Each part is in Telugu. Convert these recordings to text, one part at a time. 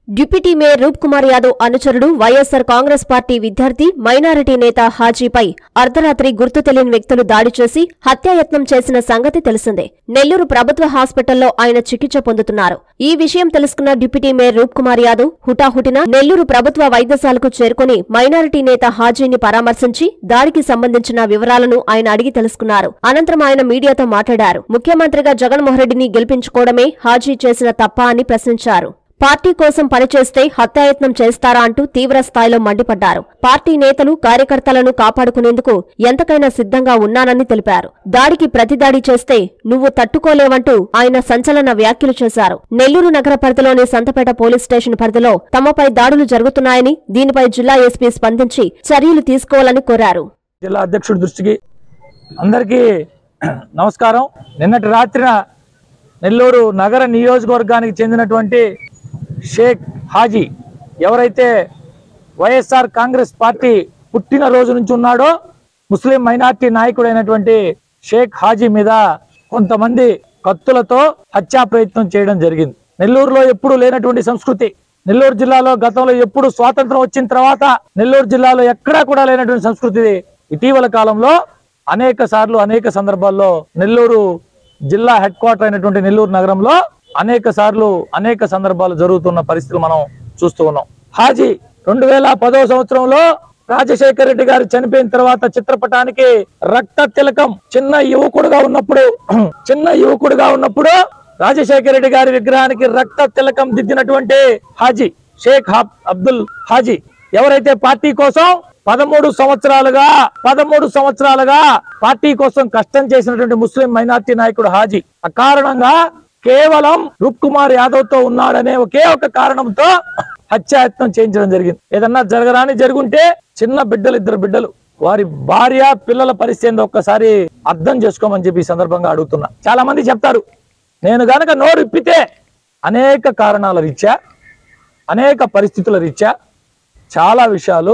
డిప్యూటీ మేయర్ రూప్ కుమార్ యాదవ్ అనుచరుడు వైఎస్సార్ కాంగ్రెస్ పార్టీ విద్యార్థి మైనారిటీ నేత హాజీపై అర్ధరాత్రి గుర్తు తెలియని వ్యక్తులు దాడి చేసి హత్యాయత్నం చేసిన సంగతి తెలిసిందే నెల్లూరు ప్రభుత్వ హాస్పిటల్లో ఆయన చికిత్స పొందుతున్నారు ఈ విషయం తెలుసుకున్న డిప్యూటీ మేయర్ రూప్ కుమార్ యాదవ్ హుటాహుటిన నెల్లూరు ప్రభుత్వ వైద్యశాలకు చేరుకుని మైనారిటీ నేత హాజీని పరామర్శించి దాడికి సంబంధించిన వివరాలను ఆయన అడిగి తెలుసుకున్నారు అనంతరం ఆయన మీడియాతో మాట్లాడారు ముఖ్యమంత్రిగా జగన్మోహన్ రెడ్డిని గెలిపించుకోవడమే హాజీ చేసిన తప్ప అని ప్రశ్నించారు పార్టీ కోసం పనిచేస్తే హత్యాయత్నం చేస్తారా అంటూ తీవ్ర స్థాయిలో మండిపడ్డారు పార్టీ నేతలు కార్యకర్తలను కాపాడుకునేందుకు ఎంతకైనా సిద్ధంగా ఉన్నానని తెలిపారు దాడికి ప్రతిదాడి చేస్తే నువ్వు తట్టుకోలేవంటూ ఆయన సంచలన వ్యాఖ్యలు చేశారు నెల్లూరు నగర పరిధిలోని సంతపేట పోలీస్ స్టేషన్ పరిధిలో తమపై దాడులు జరుగుతున్నాయని దీనిపై జిల్లా ఎస్పీ స్పందించి చర్యలు తీసుకోవాలని కోరారు జిల్లా అధ్యక్షుడి దృష్టికి అందరికీ నమస్కారం నిన్నటి రాత్రిన నెల్లూరు నగర నియోజకవర్గానికి చెందినటువంటి షేక్ హాజీ ఎవరైతే వైఎస్ఆర్ కాంగ్రెస్ పార్టీ పుట్టిన రోజు నుంచి ఉన్నాడో ముస్లిం మైనార్టీ నాయకుడైనటువంటి షేక్ హాజీ మీద కొంతమంది కత్తులతో హత్యా ప్రయత్నం చేయడం జరిగింది నెల్లూరులో ఎప్పుడూ లేనటువంటి సంస్కృతి నెల్లూరు జిల్లాలో గతంలో ఎప్పుడు స్వాతంత్రం వచ్చిన తర్వాత నెల్లూరు జిల్లాలో ఎక్కడా కూడా లేనటువంటి సంస్కృతి ఇది. ఇటీవల కాలంలో అనేక సార్లు అనేక సందర్భాల్లో నెల్లూరు జిల్లా హెడ్ క్వార్టర్ అయినటువంటి నెల్లూరు నగరంలో అనేక సార్లు అనేక సందర్భాలు జరుగుతున్న పరిస్థితులు మనం చూస్తూ ఉన్నాం హాజీ రెండు వేల పదో సంవత్సరంలో రాజశేఖర రెడ్డి గారు చనిపోయిన తర్వాత చిత్రపటానికి రక్త తిలకం చిన్న యువకుడుగా ఉన్నప్పుడు చిన్న యువకుడుగా ఉన్నప్పుడు రాజశేఖర రెడ్డి గారి విగ్రహానికి రక్త తిలకం దిద్దినటువంటి హాజీ షేక్ హాబ్ అబ్దుల్ హాజీ ఎవరైతే పార్టీ కోసం పదమూడు సంవత్సరాలుగా పదమూడు సంవత్సరాలుగా పార్టీ కోసం కష్టం చేసినటువంటి ముస్లిం మైనార్టీ నాయకుడు హాజీ అకారణంగా కేవలం రూప్ కుమార్ యాదవ్ తో ఉన్నాడనే ఒకే ఒక కారణంతో హత్యాయత్నం చేయించడం జరిగింది ఏదన్నా జరగరాని జరుగుంటే చిన్న బిడ్డలు ఇద్దరు బిడ్డలు వారి భార్య పిల్లల పరిస్థితి ఏందో ఒక్కసారి అర్థం చేసుకోమని చెప్పి ఈ సందర్భంగా అడుగుతున్నా చాలా మంది చెప్తారు నేను గనక నోరు ఇప్పితే అనేక కారణాల రీత్యా అనేక పరిస్థితుల రీత్యా చాలా విషయాలు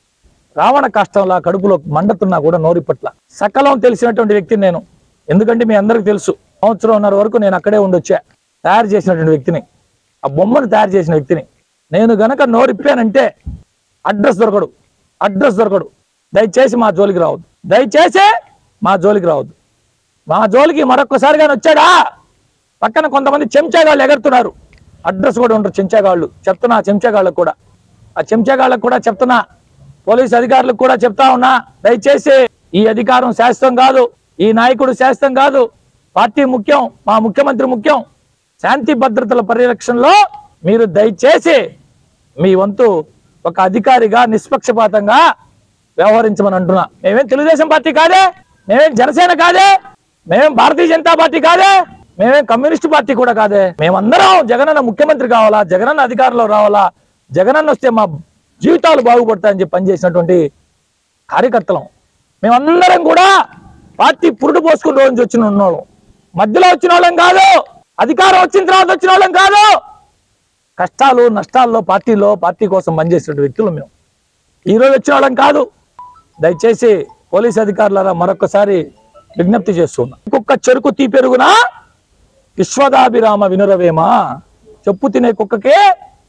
రావణ కష్టంలా కడుపులో మండుతున్నా కూడా నోరిపట్ల సకలం తెలిసినటువంటి వ్యక్తిని నేను ఎందుకంటే మీ అందరికి తెలుసు సంవత్సరంన్నర వరకు నేను అక్కడే ఉండొచ్చా తయారు చేసినటువంటి వ్యక్తిని ఆ బొమ్మను తయారు చేసిన వ్యక్తిని నేను గనక నోరిప్పానంటే అడ్రస్ దొరకడు అడ్రస్ దొరకడు దయచేసి మా జోలికి రావద్దు దయచేసి మా జోలికి రావద్దు మా జోలికి మరొక్కసారి కానీ వచ్చాడా పక్కన కొంతమంది చెంచాగాళ్ళు ఎగరుతున్నారు అడ్రస్ కూడా ఉంటారు చెంచాగాళ్ళు చెప్తున్నా ఆ చెంచాగాళ్ళకు కూడా ఆ చెంచాగాళ్ళకు కూడా చెప్తున్నా పోలీస్ అధికారులకు కూడా చెప్తా ఉన్నా దయచేసి ఈ అధికారం శాశ్వతం కాదు ఈ నాయకుడు శాశ్వతం కాదు పార్టీ ముఖ్యం మా ముఖ్యమంత్రి ముఖ్యం శాంతి భద్రతల పరిరక్షణలో మీరు దయచేసి మీ వంతు ఒక అధికారిగా నిష్పక్షపాతంగా వ్యవహరించమని అంటున్నా మేమేం తెలుగుదేశం పార్టీ కాదే మేమేం జనసేన కాదే మేమేం భారతీయ జనతా పార్టీ కాదే మేమేం కమ్యూనిస్ట్ పార్టీ కూడా కాదే మేమందరం జగనన్న ముఖ్యమంత్రి కావాలా జగనన్న అధికారంలో రావాలా జగనన్న వస్తే మా జీవితాలు బాగుపడతాయని చెప్పి పనిచేసినటువంటి కార్యకర్తలం మేమందరం కూడా పార్టీ పురుడు పోసుకుని రోజు వచ్చిన ఉన్నోళ్ళం మధ్యలో వచ్చిన వాళ్ళం కాదు అధికారం వచ్చిన తర్వాత వచ్చిన వాళ్ళం కాదు కష్టాలు నష్టాల్లో పార్టీలో పార్టీ కోసం పనిచేసిన వ్యక్తులు మేము ఈ రోజు వచ్చిన వాళ్ళం కాదు దయచేసి పోలీస్ అధికారులారా మరొకసారి విజ్ఞప్తి చేస్తున్నా కుక్క చెరుకు తీ పెరుగునా విశ్వదాభిరామ వినురవేమా చెప్పు తినే కుక్కకే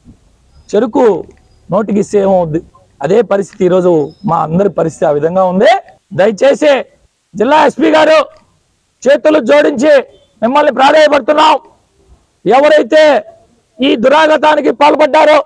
చెరుకు నోటికి ఇస్తే ఏమవుద్ది అదే పరిస్థితి ఈరోజు మా అందరి పరిస్థితి ఆ విధంగా ఉంది దయచేసి జిల్లా ఎస్పీ గారు చేతులు జోడించి మిమ్మల్ని ప్రాధాయపడుతున్నాం ఎవరైతే ఈ దురాగతానికి పాల్పడ్డారో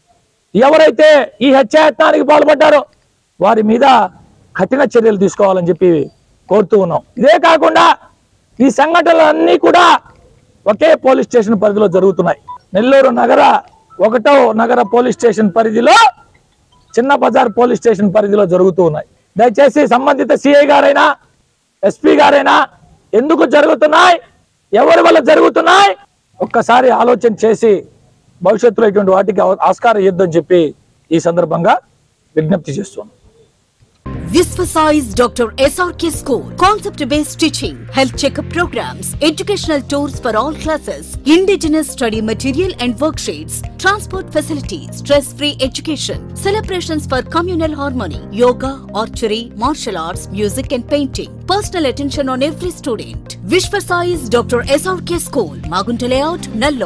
ఎవరైతే ఈ హత్యాయత్నానికి పాల్పడ్డారో వారి మీద కఠిన చర్యలు తీసుకోవాలని చెప్పి కోరుతూ ఉన్నాం ఇదే కాకుండా ఈ సంఘటనలన్నీ కూడా ఒకే పోలీస్ స్టేషన్ పరిధిలో జరుగుతున్నాయి నెల్లూరు నగర ఒకటో నగర పోలీస్ స్టేషన్ పరిధిలో చిన్న బజార్ పోలీస్ స్టేషన్ పరిధిలో జరుగుతూ ఉన్నాయి దయచేసి సంబంధిత సిఐ గారైనా ఎస్పీ గారైనా ఎందుకు జరుగుతున్నాయి ఎవరి వల్ల జరుగుతున్నాయి ఒక్కసారి ఆలోచన చేసి భవిష్యత్తులో ఇటువంటి వాటికి ఆవ- ఆస్కారం ఇద్దని చెప్పి ఈ సందర్భంగా విజ్ఞప్తి చేస్తున్నాను Visvasize Dr. SRK School. Concept based teaching, health checkup programs, educational tours for all classes, indigenous study material and worksheets, transport facilities, stress free education, celebrations for communal harmony, yoga, archery, martial arts, music and painting. Personal attention on every student. Visvasize Dr. SRK School. Magunta Layout, Nallo.